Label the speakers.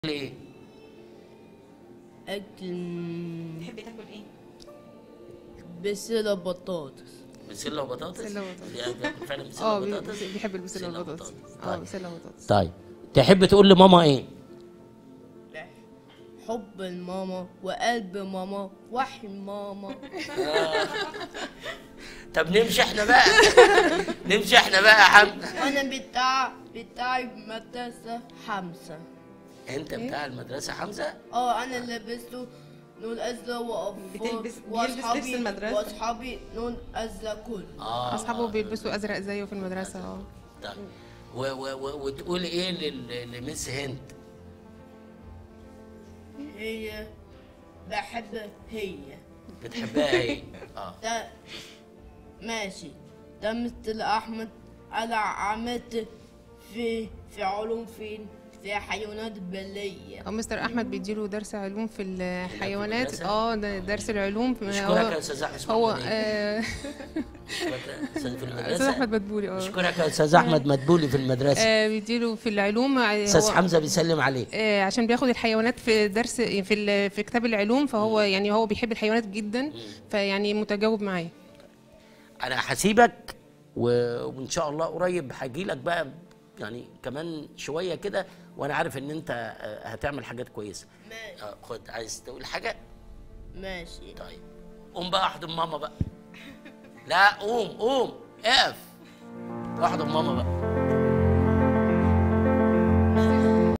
Speaker 1: ايه؟
Speaker 2: أكل
Speaker 3: تحبي تاكل ايه؟
Speaker 2: بسلة بطاطس
Speaker 1: بسله وبطاطس؟
Speaker 4: بسلة وبطاطس.
Speaker 1: يعني بياكل فعلا بسله
Speaker 4: اه بي-
Speaker 1: وبطاطس؟
Speaker 4: بيحب البسله
Speaker 1: بسلة
Speaker 4: والبطاطس
Speaker 1: وبطاطس.
Speaker 4: اه
Speaker 1: طيب.
Speaker 4: بسله وبطاطس
Speaker 1: طيب تحب تقول لماما ايه؟
Speaker 2: حب الماما وقلب ماما وحي ماما
Speaker 1: طب نمشي احنا بقى نمشي احنا بقى يا حمد
Speaker 2: وأنا بتاع بتاعي في مدرسة حمسة
Speaker 1: انت بتاع المدرسه حمزه؟
Speaker 2: اه أنا اللي لبسته لون أزرق وأف-
Speaker 3: بتلبس- بيلبس
Speaker 2: وأصحابي-
Speaker 3: لبس المدرسة؟
Speaker 2: وأصحابي لون أزرق كله
Speaker 1: اه
Speaker 4: اصحابه بيلبسوا ازرق زيه في المدرسه اه
Speaker 1: طيب و و و وتقول ايه لل- لميس هند؟
Speaker 2: هي بحب هي
Speaker 1: بتحبها ايه؟ اه
Speaker 2: ده ماشي ده مستر أحمد أنا عملت في في علوم فين في حيوانات برية
Speaker 4: اه مستر احمد بيديله درس علوم في الحيوانات
Speaker 1: المدرسة؟
Speaker 4: اه ده درس العلوم
Speaker 1: اشكرك
Speaker 4: هو-
Speaker 1: يا استاذ احمد اسمه
Speaker 4: هو
Speaker 1: أحمد إيه؟
Speaker 4: آه،
Speaker 1: اشكرك يا استاذ في
Speaker 4: استاذ
Speaker 1: المدرسه
Speaker 4: احمد مدبولي اه
Speaker 1: اشكرك يا استاذ احمد مدبولي في المدرسه
Speaker 4: آه، بيديله في العلوم آه،
Speaker 1: استاذ
Speaker 4: هو-
Speaker 1: حمزه بيسلم عليك
Speaker 4: آه، عشان بياخد الحيوانات في درس في ال- في كتاب العلوم فهو يعني هو بيحب الحيوانات جدا فيعني متجاوب معايا
Speaker 1: انا هسيبك و- وان شاء الله قريب هاجي لك بقى يعني كمان شويه كده وانا عارف ان انت آه، هتعمل حاجات كويسه
Speaker 2: ماشي
Speaker 1: آه، خد عايز تقول حاجه
Speaker 2: ماشي
Speaker 1: طيب قوم بقى احضن ماما بقى لا قوم قوم اقف احضن ماما بقى